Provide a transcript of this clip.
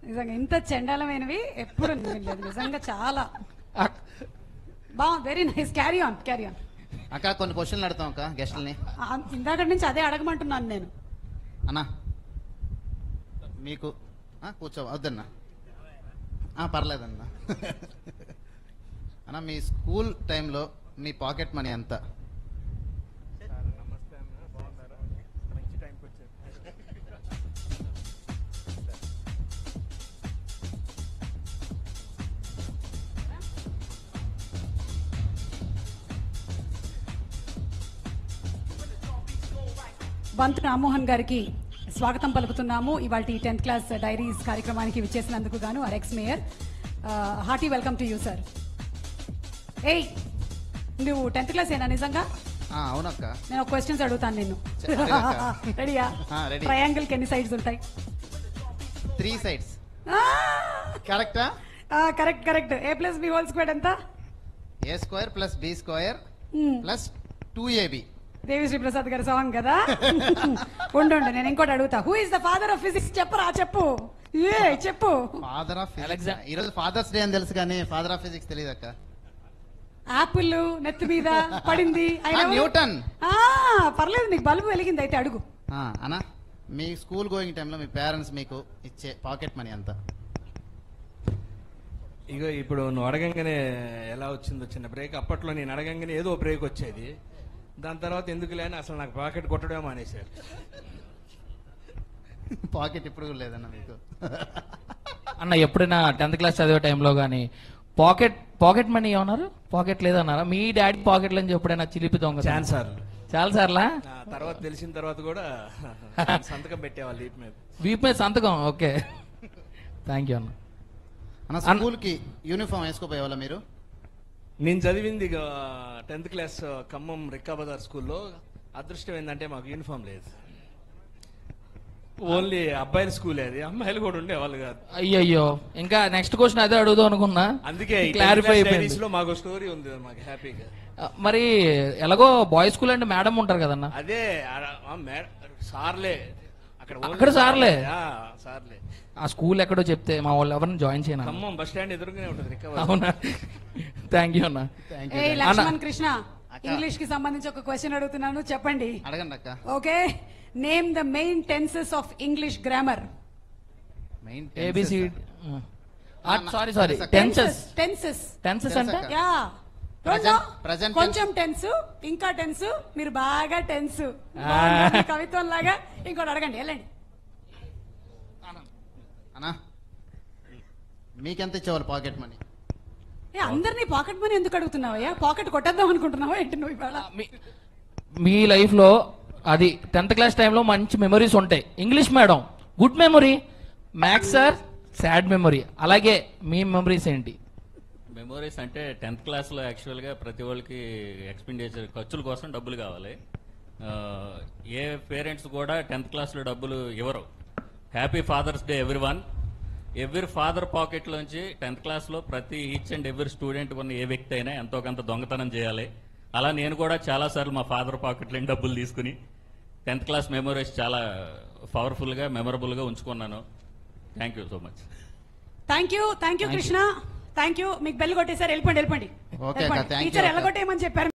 నిజంగా ఇంత చెండాలమైనవి ఎప్పుడు వినలేదు నిజంగా చాలా బాగుంది very nice carry on carry on అక్క కొన్ని క్వశ్చన్లు అడుగుతాం అక్క గెస్టుల్ని ఇందాక నుంచి అదే అడగమంటున్నాను నేను అన్నా మీకు ఆ, కూర్చో వద్దన్నా ఆ, పర్లేదన్నా అన్న మీ స్కూల్ టైంలో మీ పాకెట్ మనీ ఎంత నమస్తే అన్న బాగున్నారా మంచి టైంకి వచ్చారు బంతు రామ్మోహన్ గారికి స్వాగతం పలుకుతున్నాము ఇవాళ టెన్త్ క్లాస్ డైరీస్ కార్యక్రమానికి విచ్చేసినందుకు గాను R X mayor hearty welcome to you sir ఏయ్ నువ్వు టెన్త్ క్లాస్ ఏనా నిజంగా ఆ, అవునక్క నేను ఒక క్వశ్చన్స్ అడుగుతాను నిన్ను చె- అడగక్క. రెడీయా ఆ, ready. ట్రయాంగిల్ కి ఎన్ని సైడ్స్ ఉంటాయి త్రీ సైడ్స్ కరెక్టా correct correct A plus B whole square ఎంత A square plus B square Hmm. Plus two A B Devi Sri Prasad గారి సాంగ్ కదా ఉండు ఉండు నేను ఇంకోటి అడుగుతా who is the father of physics చెప్పరా చెప్పు ఏ చెప్పు ఫాదర్ ఆఫ్ ఫిజిక్స్ Alexa- ఈ రోజు ఫాదర్స్ డే అని తెలుసు కానీ ఫాదర్ ఆఫ్ ఫిజిక్స్ తెలియదు అక్క యాపిల్ నెత్తి మీద పడింది ఆయన ఆ, ఎవరు? న్యూటన్. ఆ, పర్లేదు నీకు బల్బు వెలిగింది అయితే అడుగు ఆ, అన్నా మీ స్కూల్ గోయింగ్ టైంలో మీ పేరెంట్స్ మీకు ఇచ్చే పాకెట్ మనీ ఎంత ఇగో ఇప్పుడు నువ్వు అడగంగానే ఎలా వచ్చిందో చిన్న బ్రేక్ అప్పట్లో నేను అడగంగానే ఏదో బ్రేక్ వచ్చేది దాని తర్వాత ఎందుకు లేని అసలు నాకు పాకెట్ కొట్టడమే మానేశారు పాకెట్ ఇప్పుడు కూడా లేదన్న మీకు అన్న ఎప్పుడైనా టెన్త్ క్లాస్ చదివే టైంలో కానీ పాకెట్ పాకెట్ మనీ ఏమన్నారు పాకెట్ లేదన్నారా మీ డాడీ పాకెట్లు అని ఎప్పుడైనా చిలిపి దొంగ ఛాన్స్ సార్ చాలా సార్లా ఆ తర్వాత తెలిసిన తర్వాత కూడా సంతకం పెట్టేవాళ్ళు వీటి మీద వీపు మీద సంతకం ఓకే థ్యాంక్ యూ అన్న అన్న అన్న- స్కూల్ కి యూనిఫామ్ వేసుకోపోయేవాళ్ళ మీరు నేను చదివింది టెన్త్ క్లాస్ ఖమ్మం రిక్కాబజార్ స్కూల్లో అదృష్టం ఏంటంటే మాకు యూనిఫామ్ లేదు ఓన్లీ అబ్బాయిల స్కూల్ అది అమ్మాయిలు కూడా ఉండేవాళ్ళు కాదు అయ్యయ్యో ఇంకా నెక్స్ట్ క్వశ్చన్ అదే అడుగుదాం అనుకున్నా అందుకే క్లారిఫై అయిపోయింది డైరీస్ లో మాకు స్టోరీ ఉంది మాకు హ్యాపీగా ఆ, మరి ఎలాగో బాయ్స్ స్కూల్ అంటే మేడం ఉంటారు కదన్న అదే ఆ- ఆ మేడ- సార్లే అక్కడ ఓన్లీ అక్కడ సార్లే? ఆ, సార్లే ఆ స్కూల్ ఎక్కడో చెప్తే మా వాళ్ళు ఎవరిని జాయిన్ చేయను ఖమ్మం బస్ స్టాండ్ ఎదురుగానే ఉంటుంది రికవర్ అవునా థ్యాంక్ యూ అన్న థ్యాంక్ ఏ యూ లక్ష్మణ్ కృష్ణ అక్క. ఇంగ్లీష్ కి సంబంధించి ఒక క్వశ్చన్ అడుగుతున్నాను చెప్పండి అడగండి అక్క okay name the main tenses of English grammar main A B C అన్న, సారీ సారీ తెలుసా? టెన్సెస్ టెన్సెస్ టెన్సెస్ అంటే తెలుసా? యా Present- present కొంచెం టెన్స్ ఇంకా టెన్స్ మీరు బాగా టెన్స్ కవిత్వం లాగా ఇంకోటి అడగండి వెళ్ళండి అన్నా మీకెంత ఇచ్చేవాళ్ళు పాకెట్ మనీ ఏ అందరినీ పాకెట్ మనీ ఎందుకు అడుగుతున్నావయ్యా పాకెట్ కొట్టేద్దాం అనుకుంటున్నావా ఏంటి నువ్వు ఇవాళ మీ- మీ లైఫ్ లో అది టెన్త్ క్లాస్ టైంలో మంచి మెమరీస్ ఉంటాయి English madam good memory maths sir sad memory అలాగే మీ మెమరీస్ ఏంటి మెమోరీస్ అంటే టెన్త్ క్లాస్లో యాక్చువల్గా ప్రతి వాళ్ళకి ఎక్స్పెండిచర్ ఖర్చుల కోసం డబ్బులు కావాలి ఆ, ఏ పేరెంట్స్ కూడా టెన్త్ క్లాస్లో డబ్బులు ఇవ్వరు happy father's day every one every father పాకెట్లోంచి టెన్త్ క్లాస్లో ప్రతి ఈచ్ అండ్ ఎవ్రీ స్టూడెంట్ ఉన్న ఏ వ్యక్తి అయినా ఎంతో కొంత దొంగతనం చేయాలి అలా నేను కూడా చాలాసార్లు మా ఫాదర్ పాకెట్లో డబ్బులు తీసుకుని టెన్త్ క్లాస్ మెమోరీస్ చాలా పవర్ఫుల్గా మెమరబుల్గా ఉంచుకున్నాను thank you so much thank you thank you Krishna thank you మీకు బెల్ కొట్టేసారు వెళ్ళిపోండి వెళ్ళిపోండి Okay, అక్క, thank you, టీచర్ అక్క. ఎల్లగొట్టేయమని చెప్పారు